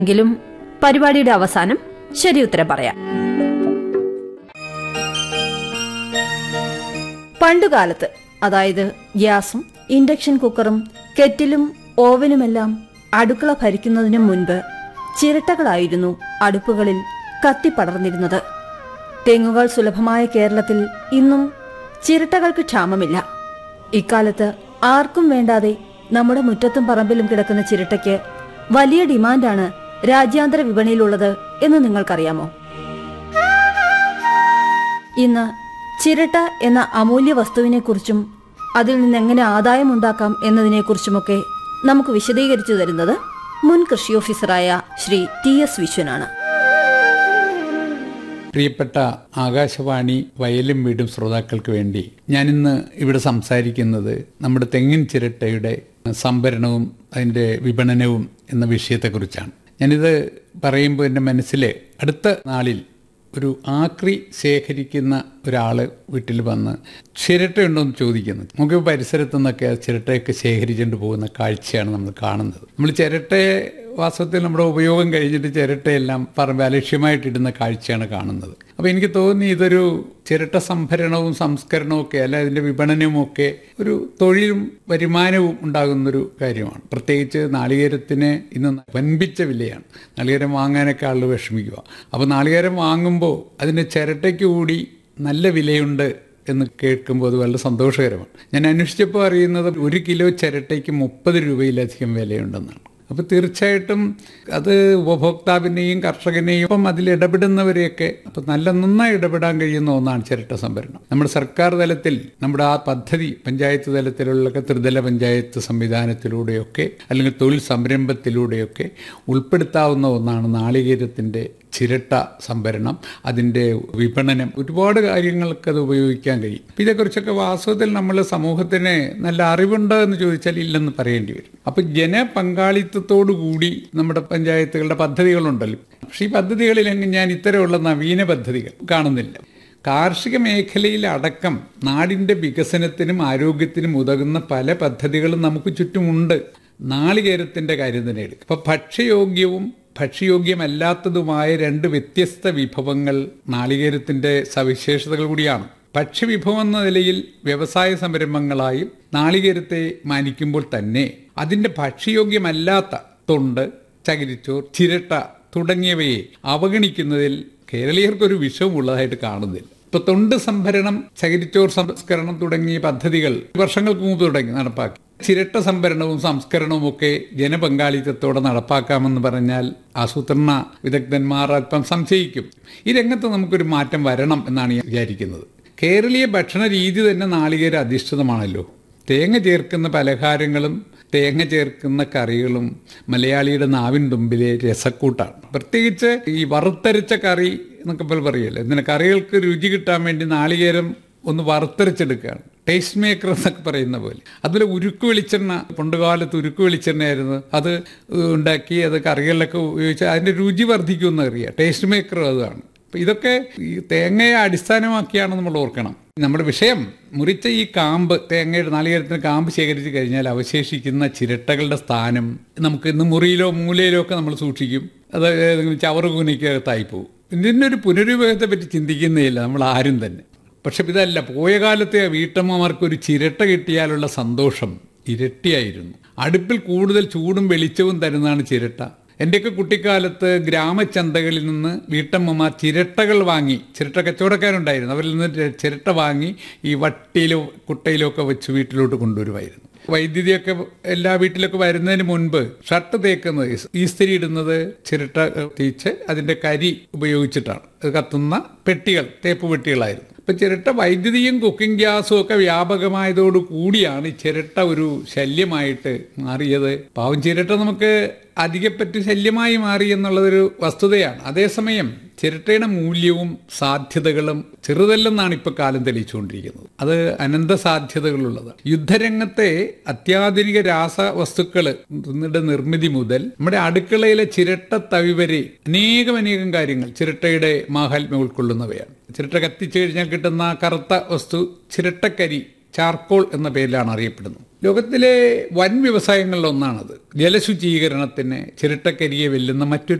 എങ്കിലും പരിപാടിയുടെ അവസാനം ശരി ഉത്തരം പറയാം പണ്ടുകാലത്ത് അതായത് ഗ്യാസും ഇൻഡക്ഷൻ കുക്കറും കെറ്റിലും ഓവനുമെല്ലാം അടുക്കള ഭരിക്കുന്നതിനു മുൻപ് ചിരട്ടകളായിരുന്നു അടുപ്പുകളിൽ കത്തിപ്പടർന്നിരുന്നത് തെങ്ങുകൾ സുലഭമായ കേരളത്തിൽ ഇന്നും ചിരട്ടകൾക്ക് ക്ഷാമമില്ല ഇക്കാലത്ത് ആർക്കും വേണ്ടാതെ നമ്മുടെ മുറ്റത്തും പറമ്പിലും കിടക്കുന്ന ചിരട്ടയ്ക്ക് വലിയ ഡിമാൻഡാണ് രാജ്യാന്തര വിപണിയിലുള്ളത് എന്ന് നിങ്ങൾക്കറിയാമോ ഇന്ന് ചിരട്ട എന്ന അമൂല്യ വസ്തുവിനെക്കുറിച്ചും അതിൽ നിന്ന് എങ്ങനെ ആദായമുണ്ടാക്കാം എന്നതിനെക്കുറിച്ചുമൊക്കെ നമുക്ക് വിശദീകരിച്ചു തരുന്നത് മുൻ കൃഷി ഓഫീസറായ ശ്രീ ടി എസ് വിശ്വനാണ് പ്രിയപ്പെട്ട ആകാശവാണി വയലും വീടും ശ്രോതാക്കൾക്ക് വേണ്ടി ഞാനിന്ന് ഇവിടെ സംസാരിക്കുന്നത് നമ്മുടെ തെങ്ങിൻ ചിരട്ടയുടെ സംഭരണവും അതിൻ്റെ വിപണനവും എന്ന വിഷയത്തെക്കുറിച്ചാണ് ഞാനിത് പറയുമ്പോൾ എൻ്റെ മനസ്സിൽ അടുത്ത നാളിൽ ഒരു ആക്രി ശേഖരിക്കുന്ന ഒരാൾ വീട്ടിൽ വന്ന് ചിരട്ടയുണ്ടോ എന്ന് ചോദിക്കുന്നു നമുക്ക് പരിസരത്തു നിന്നൊക്കെ ആ ചിരട്ടയൊക്കെ ശേഖരിച്ചുകൊണ്ട് പോകുന്ന കാഴ്ചയാണ് നമ്മൾ കാണുന്നത് നമ്മൾ ചിരട്ടയെ വാസ്തവത്തിൽ നമ്മുടെ ഉപയോഗം കഴിഞ്ഞിട്ട് ചിരട്ടയെല്ലാം പറമ്പ് അലക്ഷ്യമായിട്ടിടുന്ന കാഴ്ചയാണ് കാണുന്നത് അപ്പോൾ എനിക്ക് തോന്നി ഇതൊരു ചിരട്ട സംഭരണവും സംസ്കരണവും ഒക്കെ അല്ല അതിൻ്റെ വിപണനവും ഒക്കെ ഒരു തൊഴിലും വരുമാനവും ഉണ്ടാകുന്നൊരു കാര്യമാണ് പ്രത്യേകിച്ച് നാളികേരത്തിന് ഇന്ന് വൻപിച്ച വിലയാണ് നാളികേരം വാങ്ങാനൊക്കെ ആളുകൾ വിഷമിക്കുക അപ്പോൾ നാളികേരം വാങ്ങുമ്പോൾ അതിൻ്റെ ചിരട്ടയ്ക്ക് കൂടി നല്ല വിലയുണ്ട് എന്ന് കേൾക്കുമ്പോൾ അത് വളരെ സന്തോഷകരമാണ് ഞാൻ അന്വേഷിച്ചപ്പോൾ അറിയുന്നത് ഒരു കിലോ ചിരട്ടയ്ക്ക് മുപ്പത് രൂപയിലധികം വിലയുണ്ടെന്നാണ് അപ്പോൾ തീർച്ചയായിട്ടും അത് ഉപഭോക്താവിനെയും കർഷകനെയും ഒപ്പം അതിൽ ഇടപെടുന്നവരെയൊക്കെ അപ്പം നല്ല നന്നായി ഇടപെടാൻ കഴിയുന്ന ഒന്നാണ് ചിരട്ട സംഭരണം നമ്മുടെ സർക്കാർ തലത്തിൽ നമ്മുടെ ആ പദ്ധതി പഞ്ചായത്ത് തലത്തിലുള്ള ത്രിതല പഞ്ചായത്ത് സംവിധാനത്തിലൂടെയൊക്കെ അല്ലെങ്കിൽ തൊഴിൽ സംരംഭത്തിലൂടെയൊക്കെ ഉൾപ്പെടുത്താവുന്ന ഒന്നാണ് നാളികേരത്തിൻ്റെ ചിരട്ട സംഭരണം അതിൻ്റെ വിപണനം ഒരുപാട് കാര്യങ്ങൾക്ക് അത് ഉപയോഗിക്കാൻ കഴിയും അപ്പം ഇതേക്കുറിച്ചൊക്കെ വാസ്തവത്തിൽ നമ്മൾ സമൂഹത്തിന് നല്ല അറിവുണ്ടോ എന്ന് ചോദിച്ചാൽ ഇല്ലെന്ന് പറയേണ്ടി വരും അപ്പം ജനപങ്കാളിത്തത്തോടു കൂടി നമ്മുടെ പഞ്ചായത്തുകളുടെ പദ്ധതികളുണ്ടല്ലോ പക്ഷേ ഈ പദ്ധതികളിലെങ്കിൽ ഞാൻ ഇത്തരമുള്ള നവീന പദ്ധതികൾ കാണുന്നില്ല കാർഷിക മേഖലയിൽ അടക്കം നാടിൻ്റെ വികസനത്തിനും ആരോഗ്യത്തിനും ഉതകുന്ന പല പദ്ധതികളും നമുക്ക് ചുറ്റുമുണ്ട് നാളികേരത്തിൻ്റെ കാര്യം തന്നെ എടുക്കും അപ്പം ഭക്ഷ്യയോഗ്യവും ഭക്ഷ്യയോഗ്യമല്ലാത്തതുമായ രണ്ട് വ്യത്യസ്ത വിഭവങ്ങൾ നാളികേരത്തിൻ്റെ സവിശേഷതകൾ കൂടിയാണ് ഭക്ഷ്യവിഭവം എന്ന നിലയിൽ വ്യവസായ സംരംഭങ്ങളായും നാളികേരത്തെ മാനിക്കുമ്പോൾ തന്നെ അതിൻ്റെ ഭക്ഷ്യയോഗ്യമല്ലാത്ത തൊണ്ട് ചകിരിച്ചോർ ചിരട്ട തുടങ്ങിയവയെ അവഗണിക്കുന്നതിൽ കേരളീയർക്കൊരു വിഷവും ഉള്ളതായിട്ട് കാണുന്നില്ല ഇപ്പൊ തൊണ്ട് സംഭരണം ചകിരിച്ചോർ സംസ്കരണം തുടങ്ങിയ പദ്ധതികൾ വർഷങ്ങൾക്ക് മുമ്പ് തുടങ്ങി നടപ്പാക്കി ചിരട്ട സംഭരണവും സംസ്കരണവും ഒക്കെ ജനപങ്കാളിത്തത്തോടെ നടപ്പാക്കാമെന്ന് പറഞ്ഞാൽ ആസൂത്രണ വിദഗ്ധന്മാർ അല്പം സംശയിക്കും ഈ രംഗത്ത് നമുക്കൊരു മാറ്റം വരണം എന്നാണ് ഞാൻ വിചാരിക്കുന്നത് കേരളീയ ഭക്ഷണ രീതി തന്നെ നാളികേര അധിഷ്ഠിതമാണല്ലോ തേങ്ങ ചേർക്കുന്ന പലഹാരങ്ങളും തേങ്ങ ചേർക്കുന്ന കറികളും മലയാളിയുടെ നാവിൻ തുമ്പിലെ രസക്കൂട്ടാണ് പ്രത്യേകിച്ച് ഈ വറുത്തരച്ച കറി എന്നൊക്കെ പോലെ പറയുമല്ലോ ഇതിന് കറികൾക്ക് രുചി കിട്ടാൻ വേണ്ടി നാളികേരം ഒന്ന് വറുത്തരച്ചെടുക്കുകയാണ് ടേസ്റ്റ് മേക്കർ എന്നൊക്കെ പറയുന്ന പോലെ അതുപോലെ ഉരുക്ക് വെളിച്ചെണ്ണ പണ്ടുകാലത്ത് ഉരുക്ക് വെളിച്ചെണ്ണയായിരുന്നു അത് ഉണ്ടാക്കി അത് കറികളിലൊക്കെ ഉപയോഗിച്ച് അതിൻ്റെ രുചി വർദ്ധിക്കുമെന്ന് അറിയാം ടേസ്റ്റ് മേക്കർ അതാണ് അപ്പം ഇതൊക്കെ ഈ തേങ്ങയെ അടിസ്ഥാനമാക്കിയാണ് നമ്മൾ ഓർക്കണം നമ്മുടെ വിഷയം മുറിച്ച ഈ കാമ്പ് തേങ്ങയുടെ നാളികേരത്തിന് കാമ്പ് ശേഖരിച്ച് കഴിഞ്ഞാൽ അവശേഷിക്കുന്ന ചിരട്ടകളുടെ സ്ഥാനം നമുക്ക് ഇന്ന് മുറിയിലോ മൂലയിലോ ഒക്കെ നമ്മൾ സൂക്ഷിക്കും അത് ഏതെങ്കിലും ചവറ് കൂനിക്കകത്തായി പോകും ഇതിൻ്റെ ഒരു പുനരുപയോഗത്തെ പറ്റി ചിന്തിക്കുന്നേയില്ല നമ്മൾ ആരും തന്നെ പക്ഷെ ഇതല്ല പോയ കാലത്തെ വീട്ടമ്മമാർക്ക് ഒരു ചിരട്ട കിട്ടിയാലുള്ള സന്തോഷം ഇരട്ടിയായിരുന്നു അടുപ്പിൽ കൂടുതൽ ചൂടും വെളിച്ചവും തരുന്നതാണ് ചിരട്ട എൻ്റെയൊക്കെ കുട്ടിക്കാലത്ത് ഗ്രാമചന്തകളിൽ നിന്ന് വീട്ടമ്മമാർ ചിരട്ടകൾ വാങ്ങി ചിരട്ട കച്ചവടക്കാരുണ്ടായിരുന്നു അവരിൽ നിന്ന് ചിരട്ട വാങ്ങി ഈ വട്ടിയിലോ കുട്ടയിലോ ഒക്കെ വെച്ച് വീട്ടിലോട്ട് കൊണ്ടുവരുമായിരുന്നു വൈദ്യുതിയൊക്കെ എല്ലാ വീട്ടിലൊക്കെ വരുന്നതിന് മുൻപ് ഷർട്ട് തേക്കുന്നത് ഈസ്തിരി ഇടുന്നത് ചിരട്ട തീച്ച് അതിൻ്റെ കരി ഉപയോഗിച്ചിട്ടാണ് അത് കത്തുന്ന പെട്ടികൾ തേപ്പ് പെട്ടികളായിരുന്നു ഇപ്പം ചിരട്ട വൈദ്യുതിയും കുക്കിംഗ് ഗ്യാസും ഒക്കെ വ്യാപകമായതോടു കൂടിയാണ് ഈ ചിരട്ട ഒരു ശല്യമായിട്ട് മാറിയത് പാവം ചിരട്ട നമുക്ക് അധികപ്പറ്റ് ശല്യമായി മാറി എന്നുള്ളതൊരു വസ്തുതയാണ് അതേസമയം ചിരട്ടയുടെ മൂല്യവും സാധ്യതകളും ചെറുതല്ലെന്നാണ് ഇപ്പോൾ കാലം തെളിയിച്ചുകൊണ്ടിരിക്കുന്നത് അത് അനന്ത സാധ്യതകളുള്ളത് യുദ്ധരംഗത്തെ അത്യാധുനിക രാസവസ്തുക്കൾ നിർമ്മിതി മുതൽ നമ്മുടെ അടുക്കളയിലെ ചിരട്ട തവി വരെ അനേകം അനേകം കാര്യങ്ങൾ ചിരട്ടയുടെ മാഹാത്മ്യം ഉൾക്കൊള്ളുന്നവയാണ് ചിരട്ട കത്തിച്ചു കഴിഞ്ഞാൽ കിട്ടുന്ന കറുത്ത വസ്തു ചിരട്ടക്കരി ചാർക്കോൾ എന്ന പേരിലാണ് അറിയപ്പെടുന്നത് ലോകത്തിലെ വൻ വ്യവസായങ്ങളിലൊന്നാണത് ജലശുചീകരണത്തിന് ചിരട്ടക്കരിയെ വെല്ലുന്ന മറ്റൊരു